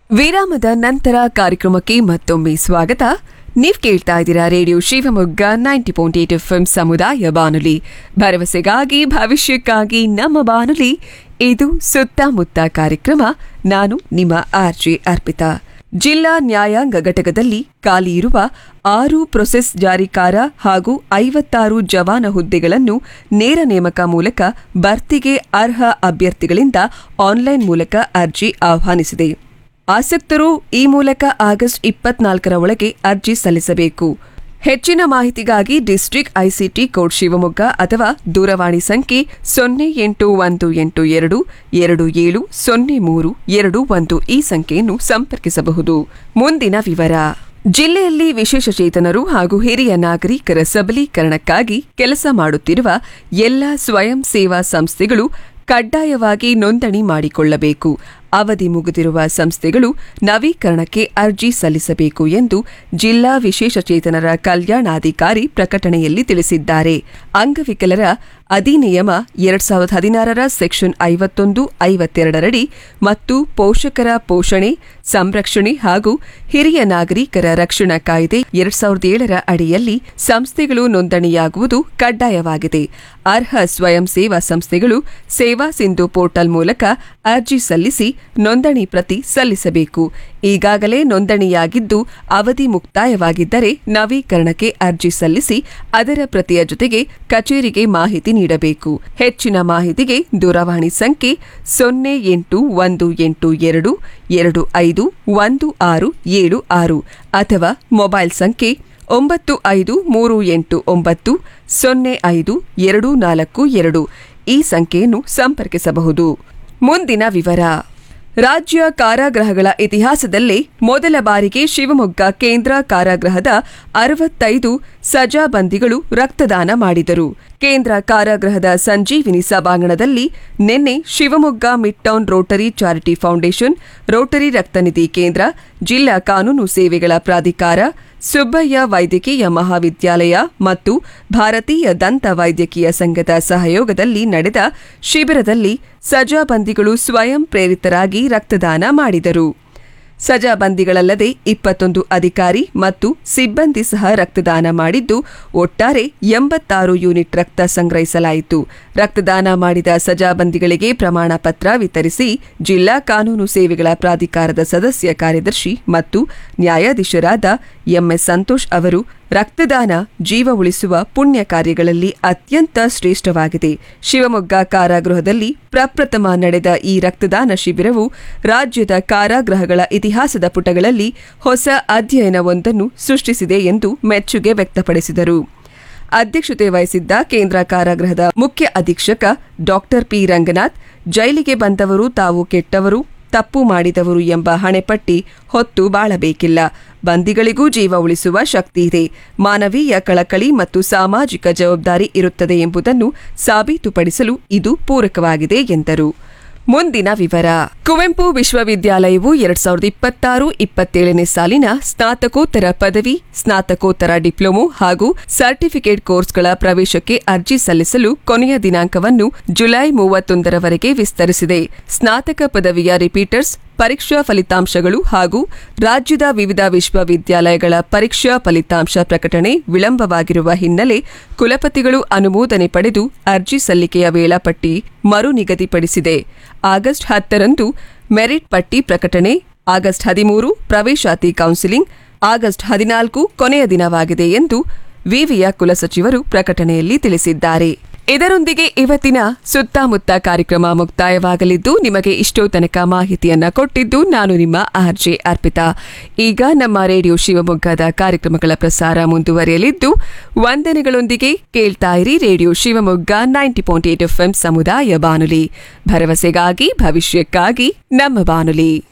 ವಿರಾಮದ ನಂತರ ಕಾರ್ಯಕ್ರಮಕ್ಕೆ ಮತ್ತೊಮ್ಮೆ ಸ್ವಾಗತ ನೀವ್ ಕೇಳ್ತಾ ಇದ್ದೀರಾ radio Shivamogga ninety point eight F ಸಮುದಾಯ ಬಾನುಲಿ ಭರವಸೆಗಾಗಿ ಭವಿಷ್ಯಕ್ಕಾಗಿ ನಮ್ಮ ಬಾನುಲಿ ಇದು ಸುತ್ತಮುತ್ತ ಕಾರ್ಯಕ್ರಮ ನಾನು ನಿಮ್ಮ ಆರ್ಜೆ ಅರ್ಪಿತಾ ಜಿಲ್ಲಾ ನ್ಯಾಯಾಂಗ ಘಟಕದಲ್ಲಿ ಖಾಲಿ ಇರುವ ಆರು ಪ್ರೊಸೆಸ್ ಜಾರಿಕಾರ ಹಾಗೂ ಐವತ್ತಾರು ಜವಾನ ಹುದ್ದೆಗಳನ್ನು ನೇರ ನೇಮಕ ಮೂಲಕ ಭರ್ತಿಗೆ ಅರ್ಹ ಅಭ್ಯರ್ಥಿಗಳಿಂದ ಆನ್ಲೈನ್ ಮೂಲಕ ಅರ್ಜಿ ಆಹ್ವಾನಿಸಿದೆ ಆಸಕ್ತರು ಈ ಮೂಲಕ ಆಗಸ್ಟ್ ಇಪ್ಪತ್ನಾಲ್ಕರ ಒಳಗೆ ಅರ್ಜಿ ಸಲ್ಲಿಸಬೇಕು ಹೆಚ್ಚಿನ ಮಾಹಿತಿಗಾಗಿ ಡಿಸ್ಟ್ರಿಕ್ಟ್ ಐಸಿಟಿ ಕೋಡ್ ಶಿವಮೊಗ್ಗ ಅಥವಾ ದೂರವಾಣಿ ಸಂಖ್ಯೆ ಸೊನ್ನೆ ಎಂಟು ಒಂದು ಎಂಟು ಎರಡು ಎರಡು ಏಳು ಸೊನ್ನೆ ಮೂರು ಎರಡು ಒಂದು ಈ ಸಂಖ್ಯೆಯನ್ನು ಸಂಪರ್ಕಿಸಬಹುದು ಮುಂದಿನ ವಿವರ ಜಿಲ್ಲೆಯಲ್ಲಿ ವಿಶೇಷಚೇತನರು ಹಾಗೂ ಹಿರಿಯ ನಾಗರಿಕರ ಸಬಲೀಕರಣಕ್ಕಾಗಿ ಕೆಲಸ ಮಾಡುತ್ತಿರುವ ಎಲ್ಲ ಸ್ವಯಂ ಸೇವಾ ಸಂಸ್ಥೆಗಳು ಕಡ್ಡಾಯವಾಗಿ ನೋಂದಣಿ ಮಾಡಿಕೊಳ್ಳಬೇಕು ಅವಧಿ ಮುಗಿದಿರುವ ಸಂಸ್ಥೆಗಳು ನವೀಕರಣಕ್ಕೆ ಅರ್ಜಿ ಸಲ್ಲಿಸಬೇಕು ಎಂದು ಜಿಲ್ಲಾ ವಿಶೇಷಚೇತನರ ಕಲ್ಯಾಣಾಧಿಕಾರಿ ಪ್ರಕಟಣೆಯಲ್ಲಿ ತಿಳಿಸಿದ್ದಾರೆ ಅಂಗವಿಕಲರ ಅಧಿನಿಯಮ ಎರಡ್ ಸಾವಿರದ ಹದಿನಾರರ ಸೆಕ್ಷನ್ ಐವತ್ತೊಂದು ಐವತ್ತೆರಡರಡಿ ಮತ್ತು ಪೋಷಕರ ಪೋಷಣೆ ಸಂರಕ್ಷಣೆ ಹಾಗೂ ಹಿರಿಯ ನಾಗರಿಕರ ರಕ್ಷಣಾ ಕಾಯ್ದೆ ಎರಡ್ ಸಾವಿರದ ಏಳರ ಅಡಿಯಲ್ಲಿ ಸಂಸ್ಥೆಗಳು ನೋಂದಣಿಯಾಗುವುದು ಕಡ್ಡಾಯವಾಗಿದೆ ಅರ್ಹ ಸ್ವಯಂ ಸೇವಾ ಸಂಸ್ಥೆಗಳು ಸೇವಾ ಸಿಂಧು ಪೋರ್ಟಲ್ ಮೂಲಕ ಅರ್ಜಿ ಸಲ್ಲಿಸಿ ನೋಂದಣಿ ಪ್ರತಿ ಸಲ್ಲಿಸಬೇಕು ಈಗಾಗಲೇ ನೋಂದಣಿಯಾಗಿದ್ದು ಅವಧಿ ಮುಕ್ತಾಯವಾಗಿದ್ದರೆ ನವೀಕರಣಕ್ಕೆ ಅರ್ಜಿ ಸಲ್ಲಿಸಿ ಅದರ ಪ್ರತಿಯ ಜೊತೆಗೆ ಕಚೇರಿಗೆ ಮಾಹಿತಿ ನೀಡಬೇಕು ಹೆಚ್ಚಿನ ಮಾಹಿತಿಗೆ ದೂರವಾಣಿ ಸಂಖ್ಯೆ ಸೊನ್ನೆ ಎಂಟು ಒಂದು ಎಂಟು ಎರಡು ಎರಡು ಐದು ಒಂದು ಆರು ಏಳು ಆರು ಅಥವಾ ಮೊಬೈಲ್ ಸಂಖ್ಯೆ ಒಂಬತ್ತು ಐದು ಮೂರು ಎಂಟು ಒಂಬತ್ತು ಸೊನ್ನೆ ಐದು ಎರಡು ನಾಲ್ಕು ಎರಡು ಈ ಸಂಖ್ಯೆಯನ್ನು ಸಂಪರ್ಕಿಸಬಹುದು ಮುಂದಿನ ವಿವರ ರಾಜ್ಯ ಕಾರಾಗೃಹಗಳ ಇತಿಹಾಸದಲ್ಲೇ ಮೊದಲ ಬಾರಿಗೆ ಶಿವಮೊಗ್ಗ ಕೇಂದ್ರ ಕಾರಾಗೃಹದ ಅರವತ್ತೈದು ಸಜಾಬಂದಿಗಳು ರಕ್ತದಾನ ಮಾಡಿದರು ಕೇಂದ್ರ ಕಾರಾಗೃಹದ ಸಂಜೀವಿನಿ ಸಭಾಂಗಣದಲ್ಲಿ ನಿನ್ನೆ Shivamogga Midtown Rotary Charity Foundation Rotary ರಕ್ತನಿಧಿ ಕೇಂದ್ರ ಜಿಲ್ಲಾ ಕಾನೂನು ಸೇವೆಗಳ ಪ್ರಾಧಿಕಾರ ಸುಬ್ಬಯ್ಯ ವೈದ್ಯಕೀಯ ಮಹಾವಿದ್ಯಾಲಯ ಮತ್ತು ಭಾರತೀಯ ದಂತ ವೈದ್ಯಕೀಯ ಸಂಘದ ಸಹಯೋಗದಲ್ಲಿ ನಡೆದ ಶಿಬಿರದಲ್ಲಿ ಸಜಾಬಂದಿಗಳು ಸ್ವಯಂ ಪ್ರೇರಿತರಾಗಿ ರಕ್ತದಾನ ಮಾಡಿದರು ಸಜಾಬಂದಿಗಳಲ್ಲದೆ ಇಪ್ಪತ್ತೊಂದು ಅಧಿಕಾರಿ ಮತ್ತು ಸಿಬ್ಬಂದಿ ಸಹ ರಕ್ತದಾನ ಮಾಡಿದ್ದು ಒಟ್ಟಾರೆ ಎಂಬತ್ತಾರು ಯೂನಿಟ್ ರಕ್ತ ಸಂಗ್ರಹಿಸಲಾಯಿತು ರಕ್ತದಾನ ಮಾಡಿದ ಸಜಾಬಂದಿಗಳಿಗೆ ಪ್ರಮಾಣ ಪತ್ರ ವಿತರಿಸಿ ಜಿಲ್ಲಾ ಕಾನೂನು ಸೇವೆಗಳ ಪ್ರಾಧಿಕಾರದ ಸದಸ್ಯ ಕಾರ್ಯದರ್ಶಿ ಮತ್ತು ನ್ಯಾಯಾಧೀಶರಾದ ಎಂಎಸ್ ಸಂತೋಷ್ ಅವರು ರಕ್ತದಾನ ಜೀವ ಉಳಿಸುವ ಪುಣ್ಯ ಕಾರ್ಯಗಳಲ್ಲಿ ಅತ್ಯಂತ ಶ್ರೇಷ್ಠವಾಗಿದೆ ಶಿವಮೊಗ್ಗ ಕಾರಾಗೃಹದಲ್ಲಿ ಪ್ರಪ್ರಥಮ ನಡೆದ ಈ ರಕ್ತದಾನ ಶಿಬಿರವು ರಾಜ್ಯದ ಕಾರಾಗೃಹಗಳ ಇತಿಹಾಸದ ಪುಟಗಳಲ್ಲಿ ಹೊಸ ಅಧ್ಯಯನವೊಂದನ್ನು ಸೃಷ್ಟಿಸಿದೆ ಎಂದು ಮೆಚ್ಚುಗೆ ವ್ಯಕ್ತಪಡಿಸಿದರು ಅಧ್ಯಕ್ಷತೆ ವಹಿಸಿದ್ದ ಕೇಂದ್ರ ಕಾರಾಗೃಹದ ಮುಖ್ಯ ಅಧೀಕ್ಷಕ ಡಾಕ್ಟರ್ ಪಿ ರಂಗನಾಥ್ ಜೈಲಿಗೆ ಬಂದವರು ತಾವು ಕೆಟ್ಟವರು ತಪ್ಪು ಮಾಡಿದವರು ಎಂಬ ಹಣೆಪಟ್ಟಿ ಹೊತ್ತು ಬಾಳಬೇಕಿಲ್ಲ ಬಂದಿಗಳಿಗೂ ಜೀವ ಉಳಿಸುವ ಶಕ್ತಿ ಇದೆ ಮಾನವೀಯ ಕಳಕಳಿ ಮತ್ತು ಸಾಮಾಜಿಕ ಜವಾಬ್ದಾರಿ ಇರುತ್ತದೆ ಎಂಬುದನ್ನು ಸಾಬೀತುಪಡಿಸಲು ಇದು ಪೂರಕವಾಗಿದೆ ಎಂದರು ಮುಂದಿನ ವಿವರ ಕುವೆಂಪು ವಿಶ್ವವಿದ್ಯಾಲಯವು ಎರಡ್ ಸಾವಿರದ ಇಪ್ಪತ್ತಾರು ಇಪ್ಪತ್ತೇಳನೇ ಸಾಲಿನ ಸ್ನಾತಕೋತ್ತರ ಪದವಿ ಸ್ನಾತಕೋತ್ತರ ಡಿಪ್ಲೊಮೊ ಹಾಗೂ ಸರ್ಟಿಫಿಕೇಟ್ ಕೋರ್ಸ್ಗಳ ಪ್ರವೇಶಕ್ಕೆ ಅರ್ಜಿ ಸಲ್ಲಿಸಲು ಕೊನೆಯ ದಿನಾಂಕವನ್ನು ಜುಲೈ ಮೂವತ್ತೊಂದರವರೆಗೆ ವಿಸ್ತರಿಸಿದೆ ಸ್ನಾತಕ ಪದವಿಯ ರಿಪೀಟರ್ಸ್ ಪರೀಕ್ಷಾ ಫಲಿತಾಂಶಗಳು ಹಾಗೂ ರಾಜ್ಯದ ವಿವಿಧ ವಿಶ್ವವಿದ್ಯಾಲಯಗಳ ಪರೀಕ್ಷಾ ಫಲಿತಾಂಶ ಪ್ರಕಟಣೆ ವಿಳಂಬವಾಗಿರುವ ಹಿನ್ನೆಲೆ ಕುಲಪತಿಗಳು ಅನುಮೋದನೆ ಪಡೆದು ಅರ್ಜಿ ಸಲ್ಲಿಕೆಯ ವೇಳಾಪಟ್ಟಿ ಮರು ನಿಗದಿಪಡಿಸಿದೆ ಆಗಸ್ಟ್ ಹತ್ತರಂದು ಮೆರಿಟ್ ಪಟ್ಟಿ ಪ್ರಕಟಣೆ ಆಗಸ್ಟ್ ಹದಿಮೂರು ಪ್ರವೇಶಾತಿ ಕೌನ್ಸಿಲಿಂಗ್ ಆಗಸ್ಟ್ ಹದಿನಾಲ್ಕು ಕೊನೆಯ ದಿನವಾಗಿದೆ ಎಂದು ವಿವಿಯ ಕುಲಸಚಿವರು ಪ್ರಕಟಣೆಯಲ್ಲಿ ತಿಳಿಸಿದ್ದಾರೆ ಇದರೊಂದಿಗೆ ಇವತ್ತಿನ ಸುತ್ತಮುತ್ತ ಕಾರ್ಯಕ್ರಮ ಮುಕ್ತಾಯವಾಗಲಿದ್ದು ನಿಮಗೆ ಇಷ್ಟೋ ತನಕ ಮಾಹಿತಿಯನ್ನ ಕೊಟ್ಟಿದ್ದು ನಾನು ನಿಮ್ಮ ಆರ್ಜೆ ಅರ್ಪಿತಾ ಈಗ ನಮ್ಮ ರೇಡಿಯೋ ಶಿವಮೊಗ್ಗದ ಕಾರ್ಯಕ್ರಮಗಳ ಪ್ರಸಾರ ಮುಂದುವರಿಯಲಿದ್ದು ವಂದನೆಗಳೊಂದಿಗೆ ಕೇಳ್ತಾ ಇರಿ radio Shivamogga ninety point eight F ಸಮುದಾಯ ಬಾನುಲಿ ಭರವಸೆಗಾಗಿ ಭವಿಷ್ಯಕ್ಕಾಗಿ ನಮ್ಮ ಬಾನುಲಿ